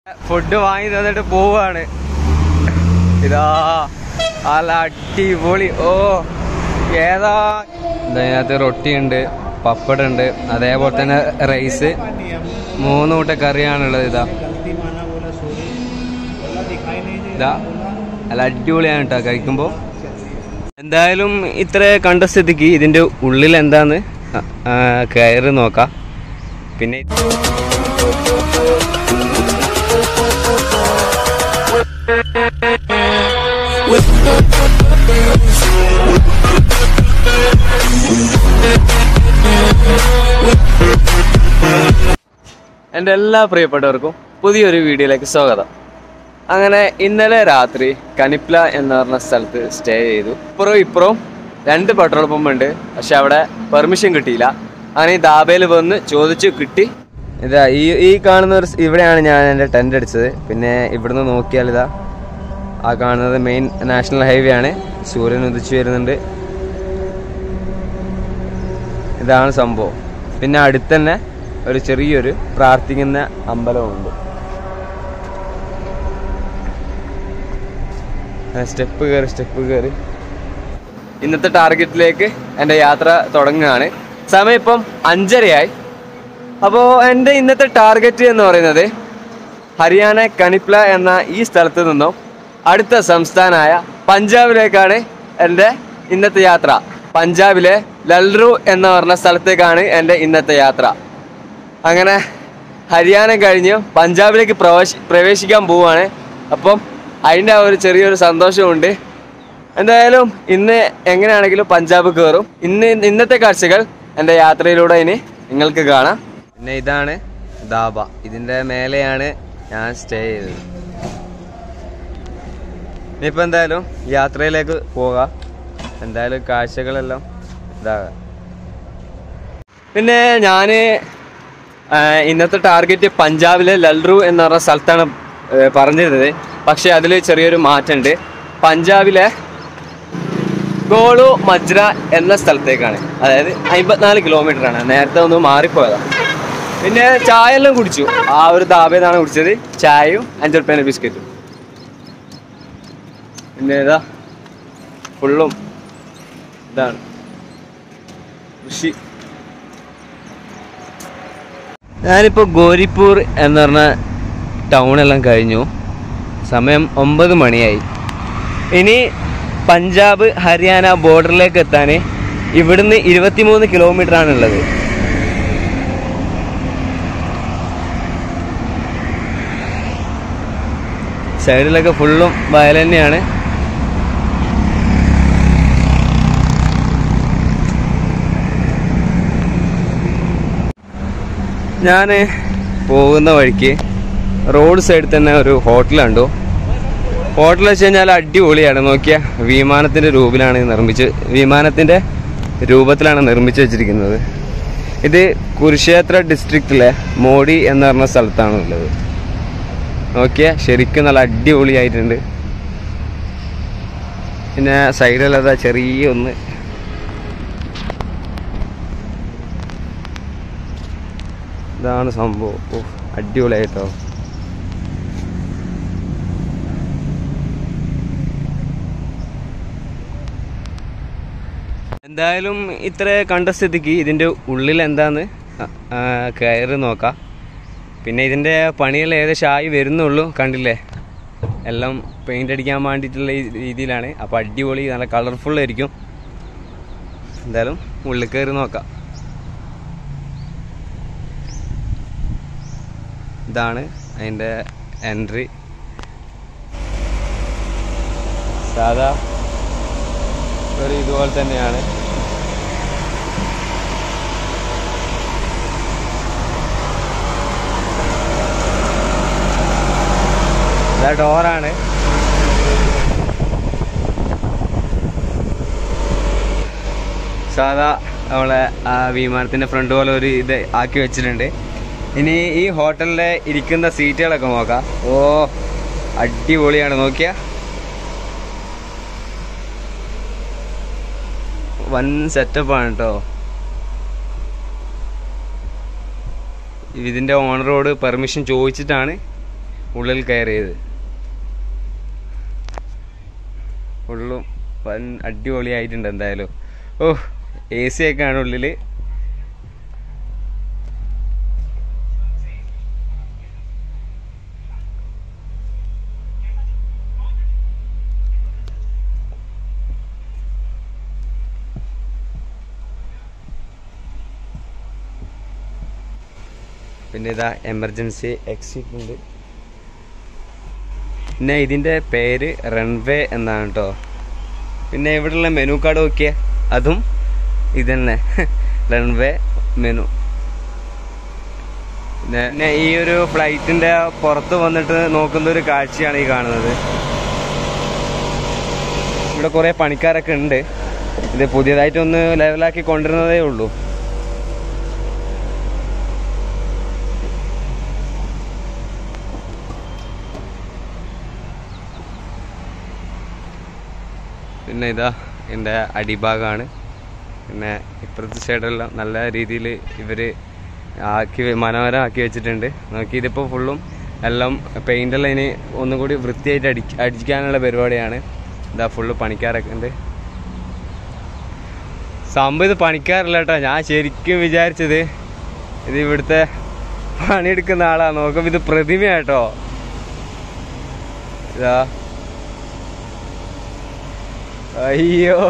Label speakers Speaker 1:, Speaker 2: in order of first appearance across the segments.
Speaker 1: Food വാങ്ങി തന്നിട്ട് പോവാണ് ഇതാ നല്ല അടിപൊളി ഓ ഏതാ ഇതിനകത്ത് റൊട്ടിയുണ്ട് പപ്പടുണ്ട് അതേപോലെ തന്നെ റൈസ് മൂന്ന് കൂട്ട കറിയാണുള്ളത് ഇതാ ഇതാ നല്ല അടിപൊളിയാണ് കേട്ടോ കഴിക്കുമ്പോൾ എന്തായാലും ഇത്ര കണ്ട സ്ഥിതിക്ക് ഇതിൻ്റെ ഉള്ളിൽ എന്താന്ന് ആ, ആ, കയറി നോക്കാം പിന്നെ എൻ്റെ എല്ലാ പ്രിയപ്പെട്ടവർക്കും പുതിയൊരു വീഡിയോയിലേക്ക് സ്വാഗതം അങ്ങനെ ഇന്നലെ രാത്രി കനിപ്ല എന്ന് പറഞ്ഞ സ്ഥലത്ത് സ്റ്റേ ചെയ്തു ഇപ്പുറവും ഇപ്പുറവും രണ്ട് പെട്രോൾ പമ്പ് ഉണ്ട് പക്ഷെ അവിടെ പെർമിഷൻ കിട്ടിയില്ല അങ്ങനെ ഈ ദാബയിൽ വന്ന് ചോദിച്ചു കിട്ടി ഇതാ ഈ ഈ കാണുന്ന ഒരു സ് ഇവിടെയാണ് ഞാൻ എൻ്റെ ടെൻ്റ് അടിച്ചത് പിന്നെ ഇവിടുന്ന് നോക്കിയാൽ ഇതാ ആ കാണുന്നത് മെയിൻ നാഷണൽ ഹൈവേ ആണ് സൂര്യൻ ഉദിച്ചു വരുന്നുണ്ട് ഇതാണ് സംഭവം പിന്നെ അടുത്ത് തന്നെ ഒരു ചെറിയൊരു പ്രാർത്ഥിക്കുന്ന അമ്പലമുണ്ട് സ്റ്റെപ്പ് കയറി സ്റ്റെപ്പ് കയറി ഇന്നത്തെ ടാർഗറ്റിലേക്ക് എൻ്റെ യാത്ര തുടങ്ങുകയാണ് സമയം ഇപ്പം അഞ്ചരയായി അപ്പോൾ എൻ്റെ ഇന്നത്തെ ടാർഗറ്റ് എന്ന് പറയുന്നത് ഹരിയാന കണിപ്ല എന്ന ഈ സ്ഥലത്ത് നിന്നും അടുത്ത സംസ്ഥാനമായ പഞ്ചാബിലേക്കാണ് എൻ്റെ ഇന്നത്തെ യാത്ര പഞ്ചാബിലെ ലൽറു എന്ന് പറഞ്ഞ സ്ഥലത്തേക്കാണ് എൻ്റെ ഇന്നത്തെ യാത്ര അങ്ങനെ ഹരിയാന കഴിഞ്ഞ് പഞ്ചാബിലേക്ക് പ്രവേശി പ്രവേശിക്കാൻ പോവുകയാണ് അപ്പം അതിൻ്റെ ആ ഒരു ചെറിയൊരു സന്തോഷമുണ്ട് എന്തായാലും ഇന്ന് എങ്ങനെയാണെങ്കിലും പഞ്ചാബ് കയറും ഇന്ന് ഇന്നത്തെ കാഴ്ചകൾ എൻ്റെ യാത്രയിലൂടെ ഇനി നിങ്ങൾക്ക് കാണാം പിന്നെ ഇതാണ് ദാബ ഇതിൻ്റെ മേലെയാണ് ഞാൻ സ്റ്റേ ചെയ്തത് ഇനിയിപ്പോൾ എന്തായാലും യാത്രയിലേക്ക് പോകാം എന്തായാലും കാഴ്ചകളെല്ലാം ഇതാകാം പിന്നെ ഞാൻ ഇന്നത്തെ ടാർഗറ്റ് പഞ്ചാബിലെ ലൽറു എന്ന് പറഞ്ഞ സ്ഥലത്താണ് ഏ, പറഞ്ഞിരുന്നത് പക്ഷേ അതിൽ ചെറിയൊരു മാറ്റമുണ്ട് പഞ്ചാബിലെ ഗോളു മജ്ര എന്ന സ്ഥലത്തേക്കാണ് അതായത് അമ്പത്തിനാല് കിലോമീറ്റർ ആണ് നേരത്തെ ഒന്ന് മാറിപ്പോയതാണ് പിന്നെ ചായ എല്ലാം കുടിച്ചു ആ ഒരു ദാബേന്നാണ് കുടിച്ചത് ചായയും അഞ്ച് റുപ്യേൻ്റെ ബിസ്ക്കറ്റും പിന്നെ ഇതാ ഫുള്ളും ഇതാണ് കൃഷി ഞാനിപ്പോൾ ഗോരിപ്പൂർ എന്ന് പറഞ്ഞ ടൗണെല്ലാം കഴിഞ്ഞു സമയം ഒമ്പത് മണിയായി ഇനി പഞ്ചാബ് ഹരിയാന ബോർഡറിലേക്ക് എത്താൻ ഇവിടുന്ന് ഇരുപത്തിമൂന്ന് കിലോമീറ്റർ ആണുള്ളത് സൈഡിലൊക്കെ ഫുള്ളും വയൽ തന്നെയാണ് ഞാൻ പോകുന്ന വഴിക്ക് റോഡ് സൈഡിൽ തന്നെ ഒരു ഹോട്ടൽ കണ്ടു ഹോട്ടൽ വെച്ച് കഴിഞ്ഞാൽ അടിപൊളിയാണ് നോക്കിയ വിമാനത്തിൻ്റെ രൂപത്തിലാണ് നിർമ്മിച്ച് വിമാനത്തിൻ്റെ രൂപത്തിലാണ് നിർമ്മിച്ച് വെച്ചിരിക്കുന്നത് ഇത് കുരുക്ഷേത്ര ഡിസ്ട്രിക്റ്റിലെ മോഡി എന്ന് പറഞ്ഞ സ്ഥലത്താണ് ഉള്ളത് നോക്കിയ ശരിക്കും നല്ല അടിപൊളിയായിട്ടുണ്ട് പിന്നെ സൈഡിലതാ ചെറിയ ഒന്ന് ഇതാണ് സംഭവം ഓ അടിപൊളിയായിട്ടോ എന്തായാലും ഇത്ര കണ്ട സ്ഥിതിക്ക് ഇതിൻ്റെ ഉള്ളിൽ എന്താന്ന് ആ- ആ, കയറി നോക്കാം പിന്നെ ഇതിൻ്റെ പണികൾ ഏകദേശം ആയി വരുന്നുള്ളൂ കണ്ടില്ലേ എല്ലാം പെയിൻ്റ് അടിക്കാൻ വേണ്ടിയിട്ടുള്ള ഈ രീതിയിലാണ് അപ്പോൾ അടിപൊളി നല്ല കളർഫുൾ ആയിരിക്കും എന്തായാലും ഉള്ളിൽ കയറി നോക്കാം ഇതാണ് അതിൻ്റെ എൻട്രി സാധാ ഒരു ഇതുപോലെ തന്നെയാണ് ഇതാ ഡോറാണ് സാധാ നമ്മളെ ആ വിമാനത്തിന്റെ ഫ്രണ്ട് പോലെ ഒരു ഇത് ആക്കി വെച്ചിട്ടുണ്ട് ഇനി ഈ ഹോട്ടലിലെ ഇരിക്കുന്ന സീറ്റുകളൊക്കെ നോക്കാം ഓ അടിപൊളിയാണ് നോക്കിയ വൻ സെറ്റപ്പാണ് കേട്ടോ ഇതിന്റെ ഓണറോട് പെർമിഷൻ ചോദിച്ചിട്ടാണ് ഉള്ളിൽ കയറിയത് ഉള്ളും വൻ അടിപൊളിയായിട്ടുണ്ട് എന്തായാലും ഓ എ സി ഒക്കെ ആണ് ഉള്ളിൽ പിന്നെ ഇതാ എമർജൻസി എക്സിറ്റ് ഉണ്ട് പിന്നെ ഇതിൻ്റെ പേര് റൺവേ എന്നാണ് കേട്ടോ പിന്നെ ഇവിടെയുള്ള മെനു കാർഡ് നോക്കിയേ അതും ഇതന്നെ റൺവേ മെനു പിന്നെ പിന്നെ ഈ ഒരു ഫ്ലൈറ്റിന്റെ പുറത്ത് വന്നിട്ട് നോക്കുന്ന ഒരു കാഴ്ചയാണ് ഈ കാണുന്നത് ഇവിടെ കുറെ പണിക്കാരൊക്കെ ഉണ്ട് ഇത് പുതിയതായിട്ടൊന്ന് ലെവലാക്കി കൊണ്ടുവരുന്നതേ ഉള്ളൂ പിന്നെ ഇതാ എൻ്റെ അടിഭാഗമാണ് പിന്നെ ഇപ്പുറത്തെ സൈഡെല്ലാം നല്ല രീതിയിൽ ഇവർ ആക്കി വെ- മനോഹരമാക്കി വെച്ചിട്ടുണ്ട് നോക്കി ഇതിപ്പോൾ ഫുള്ളും എല്ലാം പെയിൻ്റെല്ലാം ഇനി ഒന്നും കൂടി വൃത്തിയായിട്ട് അടി അടിക്കാനുള്ള പരിപാടിയാണ് ഇതാ ഫുള്ള് പണിക്കാരൊക്കെ ഉണ്ട് സംഭവം ഇത് പണിക്കാരല്ല കേട്ടോ ഞാൻ ശരിക്കും വിചാരിച്ചത് ഇത് ഇവിടുത്തെ പണിയെടുക്കുന്ന ആളാ നോക്കുമ്പോൾ ഇത് പ്രതിമയാട്ടോ ഇതാ അയ്യോ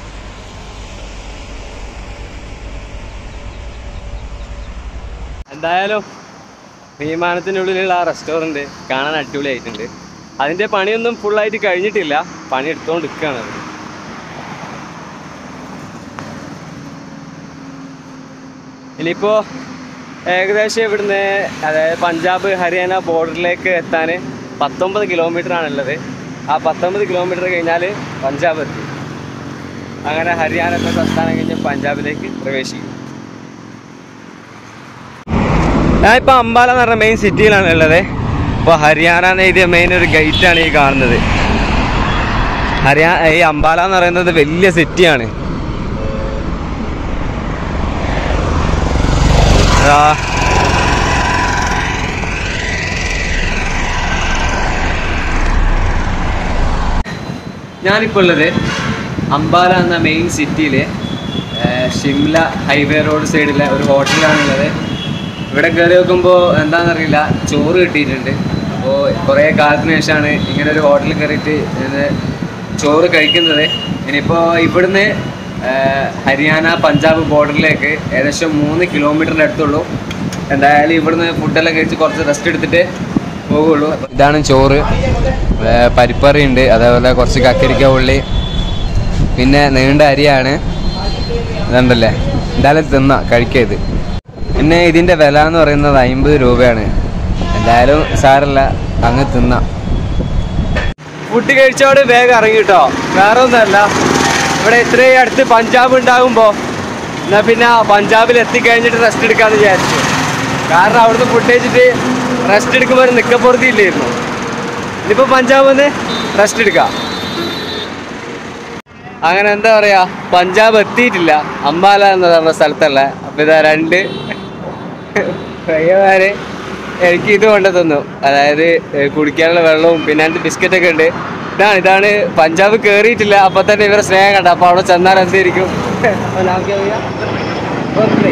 Speaker 1: എന്തായാലും വിമാനത്തിനുള്ളിലുള്ള ആ റെസ്റ്റോറൻറ്റ് കാണാൻ അടിപൊളിയായിട്ടുണ്ട് അതിൻ്റെ പണിയൊന്നും ഫുള്ളായിട്ട് കഴിഞ്ഞിട്ടില്ല പണി എടുത്തുകൊണ്ട് നിൽക്കുകയാണ് അത് ഇനിയിപ്പോൾ ഏകദേശം ഇവിടുന്ന് അതായത് പഞ്ചാബ് ഹരിയാന ബോർഡറിലേക്ക് എത്താൻ പത്തൊമ്പത് കിലോമീറ്റർ ആണുള്ളത് ആ പത്തൊമ്പത് കിലോമീറ്റർ കഴിഞ്ഞാൽ പഞ്ചാബ് എത്തി അങ്ങനെ ഹരിയാന എന്ന സംസ്ഥാനം കഴിഞ്ഞ് പഞ്ചാബിലേക്ക് പ്രവേശിക്കും ഞാനിപ്പോൾ അംബാല എന്ന് പറഞ്ഞ മെയിൻ സിറ്റിയിലാണ് ഉള്ളത് ഇപ്പോൾ ഹരിയാന എന്ന് എഴുതിയ മെയിൻ ഒരു ഗേറ്റാണ് ഈ കാണുന്നത് ഹരിയാന ഈ അംബാല എന്ന് പറയുന്നത് വലിയ സിറ്റിയാണ് ആ ഞാനിപ്പോൾ ഉള്ളത് അംബാല എന്ന മെയിൻ സിറ്റിയിലെ ഷിംല ഹൈവേ റോഡ് സൈഡിലെ ഒരു ഹോട്ടലിലാണുള്ളത് ഇവിടെ കയറി നോക്കുമ്പോൾ എന്താണെന്നറിയില്ല ചോറ് കിട്ടിയിട്ടുണ്ട് അപ്പോൾ കുറേ കാലത്തിന് ശേഷമാണ് ഇങ്ങനെ ഒരു ഹോട്ടലിൽ കയറിയിട്ട് ഇത് ചോറ് കഴിക്കുന്നത് ഇനിയിപ്പോൾ ഇവിടുന്ന് ഏഹ്, ഹരിയാന പഞ്ചാബ് ബോർഡറിലേക്ക് ഏകദേശം മൂന്ന് കിലോമീറ്ററിൻ്റെ അടുത്തുള്ളൂ എന്തായാലും ഇവിടുന്ന് ഫുഡെല്ലാം കഴിച്ച് കുറച്ച് റെസ്റ്റ് എടുത്തിട്ട് പോകുള്ളൂ ഇതാണ് ചോറ് പരിപ്പറി ഉണ്ട് അതേപോലെ കുറച്ച് കക്കരിക്ക ഉള്ളി പിന്നെ നീണ്ട അരിയാണ് ഇതുണ്ടല്ലേ എന്തായാലും തിന്ന കഴിക്കരുത് പിന്നെ ഇതിന്റെ വില എന്ന് പറയുന്നത് അമ്പത് രൂപയാണ് എന്തായാലും സാരല്ല അങ്ങ് തിന്ന ഫുഡ് കഴിച്ചോട് വേഗം ഇറങ്ങി കേട്ടോ വേറെ ഒന്നല്ല ഇവിടെ ഇത്രയും അടുത്ത് പഞ്ചാബ് ഉണ്ടാകുമ്പോൾ എന്നാ പിന്നെ പഞ്ചാബിൽ എത്തിക്കഴിഞ്ഞിട്ട് റെസ്റ്റ് എടുക്കാന്ന് വിചാരിച്ചു കാരണം അവിടുന്ന് ഫുഡ് കഴിച്ചിട്ട് റെസ്റ്റ് എടുക്കുമ്പോൾ ഒരു നിക്കപ്പുറത്തി ഇല്ലായിരുന്നു ഇനിയിപ്പോൾ പഞ്ചാബ് വന്ന് റെസ്റ്റ് എടുക്കാം അങ്ങനെ എന്താ പറയാ പഞ്ചാബ് എത്തിയിട്ടില്ല അംബാല എന്ന് പറഞ്ഞ സ്ഥലത്തല്ല അപ്പൊ ഇതാ രണ്ട് പയ്യന്മാര് എനിക്ക് ഇത് കൊണ്ട് തന്നു അതായത് ഏഹ് കുടിക്കാനുള്ള വെള്ളവും പിന്നെ അതിന്റെ ബിസ്ക്കറ്റ് ഒക്കെ ഉണ്ട് ഇതാണ് ഇതാണ് പഞ്ചാബ് കേറിയിട്ടില്ല അപ്പൊ തന്നെ ഇവരെ സ്നേഹം കണ്ട അപ്പൊ അവിടെ ചെന്നാൽ എന്തായിരിക്കും അപ്പൊ നാമൊക്കെ അറിയാം. സുപ്രീ.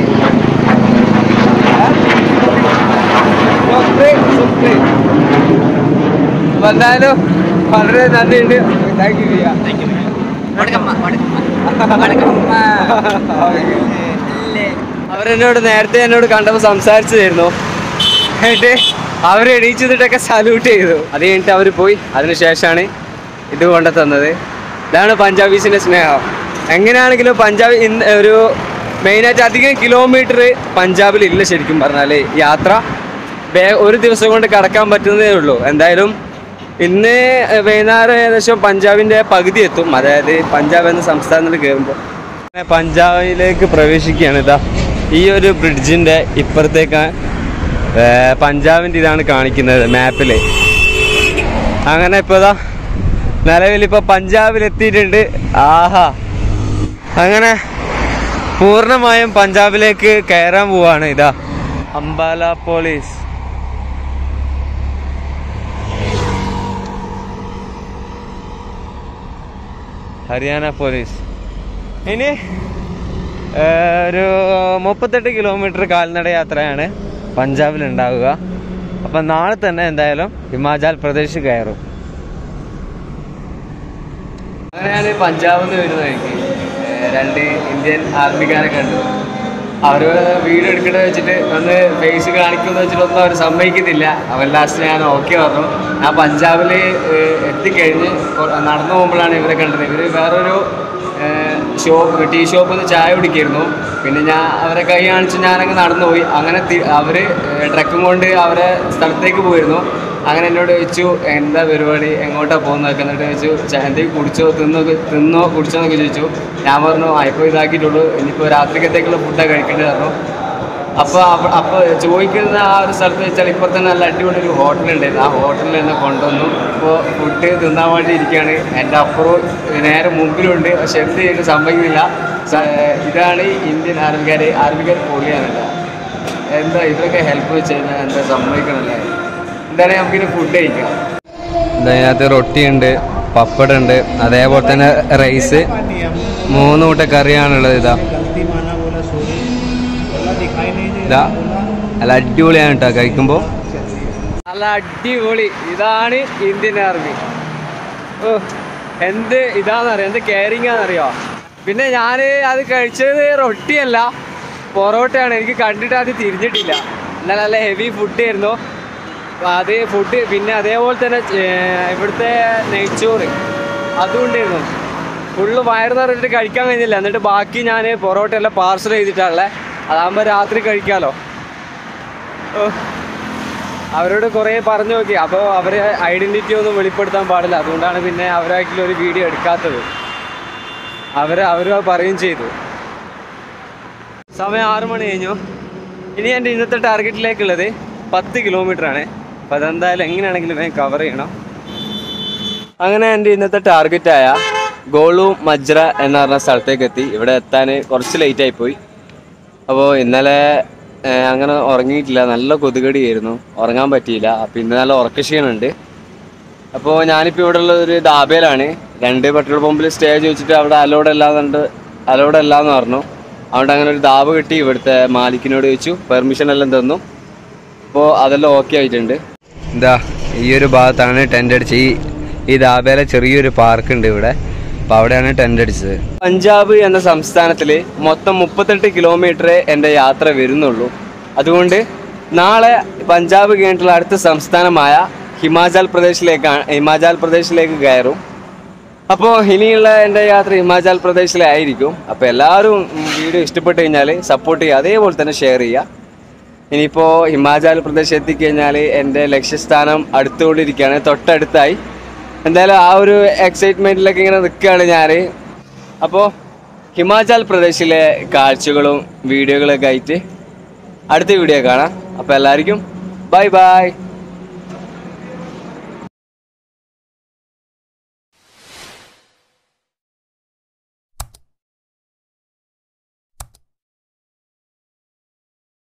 Speaker 1: സുപ്രീ, സുപ്രീ. അപ്പൊ എന്തായാലും വളരെ നന്ദിയുണ്ട് താങ്ക് യു ചെയ്യാം അവരെന്നോട് നേരത്തെ എന്നോട് കണ്ടപ്പോൾ സംസാരിച്ചതായിരുന്നു എന്നിട്ട് അവർ എണീച്ചിട്ടൊക്കെ സല്യൂട്ട് ചെയ്തു അത് കഴിഞ്ഞിട്ട് അവർ പോയി അതിനുശേഷമാണ് ഇത് കൊണ്ടു തന്നത് ഇതാണ് പഞ്ചാബീസിന്റെ സ്നേഹം എങ്ങനെയാണെങ്കിലും പഞ്ചാബ് ഇന്ന് ഒരു മെയിനായിട്ട് അധികം കിലോമീറ്റർ പഞ്ചാബിൽ ഇല്ല ശരിക്കും പറഞ്ഞാൽ യാത്ര വേ- ഒരു ദിവസം കൊണ്ട് കടക്കാൻ പറ്റുന്നതേ ഉള്ളൂ എന്തായാലും ഇന്ന് വൈകുന്നേരം ഏകദേശം പഞ്ചാബിന്റെ പകുതി എത്തും അതായത് പഞ്ചാബ് എന്ന സംസ്ഥാനത്തിൽ കയറുമ്പോൾ അങ്ങനെ പഞ്ചാബിലേക്ക് പ്രവേശിക്കുകയാണ് ഇതാ ഈ ഒരു ബ്രിഡ്ജിന്റെ ഇപ്പുറത്തേക്ക് പഞ്ചാബിന്റെ ഇതാണ് കാണിക്കുന്നത് മാപ്പിൽ അങ്ങനെ ഇപ്പൊ ഇതാ നിലവിൽ ഇപ്പൊ പഞ്ചാബിൽ എത്തിയിട്ടുണ്ട് ആഹാ അങ്ങനെ പൂർണ്ണമായും പഞ്ചാബിലേക്ക് കയറാൻ പോവാണ് ഇതാ അംബാല പോലീസ് ഹരിയാന പോലീസ് ഇനി ഏ, ഒരു മുപ്പത്തെട്ട് കിലോമീറ്റർ കാൽനട യാത്രയാണ് പഞ്ചാബിൽ ഉണ്ടാവുക അപ്പം നാളെ തന്നെ എന്തായാലും ഹിമാചൽ പ്രദേശ് കയറും അങ്ങനെയാണ് പഞ്ചാബിൽ നിന്ന് വരുന്ന വഴിക്ക് ഏ, രണ്ട് ഇന്ത്യൻ ആർമിക്കാരെ കണ്ടു അവർ വീഡിയോ എടുക്കേണ്ടത് വെച്ചിട്ട് ഒന്ന് ഫേസ് കാണിക്കുമെന്ന് വെച്ചിട്ട് ഒന്നും അവർ സമ്മതിക്കുന്നില്ല അവൻ ലാസ്റ്റ് ഞാൻ ഓക്കെ പറഞ്ഞു ഞാൻ പഞ്ചാബിൽ എത്തിക്കഴിഞ്ഞ് കൊ- നടന്നു പോകുമ്പോഴാണ് ഇവരെ കണ്ടത് ഇവർ വേറൊരു ഷോപ്പ് ടീ ഷോപ്പിൽ നിന്ന് ചായ കുടിക്കായിരുന്നു പിന്നെ ഞാൻ അവരെ കൈ കാണിച്ച് ഞാനങ്ങ് നടന്നു പോയി അങ്ങനെ തി- അവര് ട്രക്കും കൊണ്ട് അവരെ സ്ഥലത്തേക്ക് പോയിരുന്നു അങ്ങനെ എന്നോട് ചോദിച്ചു എന്താ പരിപാടി എങ്ങോട്ടാ പോകുന്നതൊക്കെ എന്നിട്ട് ചോദിച്ചു "ചാ- എന്തെങ്കിലും കുടിച്ചോ തിന്നോ തിന്നോ കുടിച്ചോ എന്നൊക്കെ ചോദിച്ചു ഞാൻ പറഞ്ഞു ആ ഇപ്പോൾ ഇതാക്കിയിട്ടുള്ളൂ ഇനിയിപ്പോൾ രാത്രിക്കത്തേക്കുള്ള ഫുഡാണ് കഴിക്കേണ്ടത് പറഞ്ഞു അപ്പോൾ അപ്പോൾ ചോദിക്കുന്ന ആ ഒരു സ്ഥലത്ത് വെച്ചാൽ ഇപ്പോൾ തന്നെ നല്ല അടിപൊളി ഒരു ഹോട്ടലുണ്ടായിരുന്നു ആ ഹോട്ടലിൽ എന്നെ കൊണ്ടുവന്നു ഇപ്പോൾ ഫുഡ് തിന്നാൻ വേണ്ടി ഇരിക്കുകയാണ് എൻ്റെ അപ്പുറം നേരെ മുമ്പിലുണ്ട് പക്ഷെ എന്ത് ചെയ്തിട്ട് സംഭവിക്കുന്നില്ല സ- ഇതാണ് ഇന്ത്യൻ ആർമിക്കാർ ആർമിക്കാർ പൊളിയാണല്ല എന്താ ഇതൊക്കെ ഹെൽപ്പ് വെച്ച് കഴിഞ്ഞാൽ എന്താ സമ്മതിക്കണല്ലേ എന്തായാലും നമുക്കിനി ഫുഡ് കഴിക്കാം ഇതിനകത്ത് റൊട്ടിയുണ്ട് പപ്പടുണ്ട് അതേപോലെ തന്നെ റൈസ് മൂന്ന് കൂട്ട കറിയാണുള്ളത് ഇതാ
Speaker 2: गलती माना बोला सॉरी बोला दिखाई नहीं दे
Speaker 1: ഇതാ നല്ല അടിപൊളിയാണ് കേട്ടോ കഴിക്കുമ്പോൾ നല്ല അടിപൊളി ഇതാണ് ഇന്ത്യൻ ആർമി ഓ എന്ത് ഇതാണെന്നറിയാം എന്ത് കെയറിങ് ആണെന്നറിയോ പിന്നെ ഞാൻ അത് കഴിച്ചത് റൊട്ടിയല്ല പൊറോട്ടയാണ് എനിക്ക് കണ്ടിട്ട് അത് തിരിഞ്ഞിട്ടില്ല എന്നാൽ നല്ല ഹെവി ഫുഡ് ആയിരുന്നു അത് ഫുഡ് പിന്നെ അതേപോലെ തന്നെ ഏർ, ഇവിടുത്തെ നെയ്ച്ചോറ് അതും ഉണ്ടായിരുന്നു ഫുള്ള് വയറ് നിറഞ്ഞിട്ട് കഴിക്കാൻ കഴിഞ്ഞില്ല എന്നിട്ട് ബാക്കി ഞാൻ പൊറോട്ട എല്ലാം പാർസൽ ചെയ്തിട്ടാണല്ലേ അതാകുമ്പോൾ രാത്രി കഴിക്കാമല്ലോ ഓ അവരോട് കുറേ പറഞ്ഞു നോക്കി അപ്പോൾ അവരെ ഐഡൻറ്റിറ്റി ഒന്നും വെളിപ്പെടുത്താൻ പാടില്ല അതുകൊണ്ടാണ് പിന്നെ അവരായിട്ടുള്ള ഒരു വീഡിയോ എടുക്കാത്തത് അവർ അവർ പറയുകയും ചെയ്തു സമയം ആറു മണി കഴിഞ്ഞു ഇനി എൻ്റെ ഇന്നത്തെ ടാർഗറ്റിലേക്കുള്ളത് പത്ത് കിലോമീറ്റർ ആണ് അപ്പോൾ അതെന്തായാലും എങ്ങനെയാണെങ്കിലും വേഗം കവർ ചെയ്യണം അങ്ങനെ എൻ്റെ ഇന്നത്തെ ടാർഗറ്റായ ഗോളു മജ്ര എന്ന് പറഞ്ഞ സ്ഥലത്തേക്ക് എത്തി ഇവിടെ എത്താൻ കുറച്ച് ലേറ്റ് ആയി പോയി അപ്പോൾ ഇന്നലെ ഏഹ്, അങ്ങനെ ഉറങ്ങിയിട്ടില്ല നല്ല കൊതുകടിയായിരുന്നു ഉറങ്ങാൻ പറ്റിയില്ല അപ്പോൾ ഇന്ന് നല്ല ഉറക്കക്ഷീണുണ്ട് അപ്പോൾ ഞാനിപ്പോൾ ഇവിടെ ഉള്ള ഒരു ദാബയിലാണ് രണ്ട് പെട്രോൾ പമ്പിൽ സ്റ്റേ ചോദിച്ചിട്ട് അവിടെ അലോഡ് അല്ലാന്നുണ്ട് അലോഡ് അല്ലാന്ന് പറഞ്ഞു അതുകൊണ്ട് അങ്ങനെ ഒരു ദാബ് കിട്ടി ഇവിടുത്തെ മാലിക്കിനോട് ചോദിച്ചു പെർമിഷൻ എല്ലാം തന്നു അപ്പോൾ അതെല്ലാം ഓക്കെ ആയിട്ടുണ്ട് എന്താ ഈ ഒരു ഭാഗത്താണ് ടെൻ്റ് അടിച്ച് ഈ ഈ ദാബയിലെ ചെറിയൊരു പാർക്ക് ഉണ്ട് ഇവിടെ അപ്പോൾ അവിടെയാണ് ടെൻ്റ് അടിച്ചത് പഞ്ചാബ് എന്ന സംസ്ഥാനത്തിൽ മൊത്തം മുപ്പത്തെട്ട് കിലോമീറ്റർ എൻ്റെ യാത്ര വരുന്നുള്ളൂ അതുകൊണ്ട് നാളെ പഞ്ചാബ് കഴിഞ്ഞിട്ടുള്ള അടുത്ത സംസ്ഥാനമായ ഹിമാചൽ പ്രദേശിലേക്കാണ് ഹിമാചൽ പ്രദേശിലേക്ക് കയറും അപ്പോൾ ഇനിയുള്ള എൻ്റെ യാത്ര ഹിമാചൽ പ്രദേശിലായിരിക്കും അപ്പോൾ എല്ലാവരും വീഡിയോ ഇഷ്ടപ്പെട്ട് കഴിഞ്ഞാൽ സപ്പോർട്ട് ചെയ്യുക അതേപോലെ തന്നെ ഷെയർ ചെയ്യുക ഇനിയിപ്പോൾ ഹിമാചൽ പ്രദേശ് എത്തിക്കഴിഞ്ഞാൽ എൻ്റെ ലക്ഷ്യസ്ഥാനം അടുത്തുകൊണ്ടിരിക്കുകയാണ് തൊട്ടടുത്തായി എന്തായാലും ആ ഒരു എക്സൈറ്റ്മെൻറ്റിലൊക്കെ ഇങ്ങനെ നിൽക്കുകയാണ് ഞാൻ അപ്പോൾ ഹിമാചൽ പ്രദേശിലെ കാഴ്ചകളും വീഡിയോകളൊക്കെ ആയിട്ട് അടുത്ത വീഡിയോ കാണാം അപ്പോൾ എല്ലാവർക്കും ബൈ ബൈ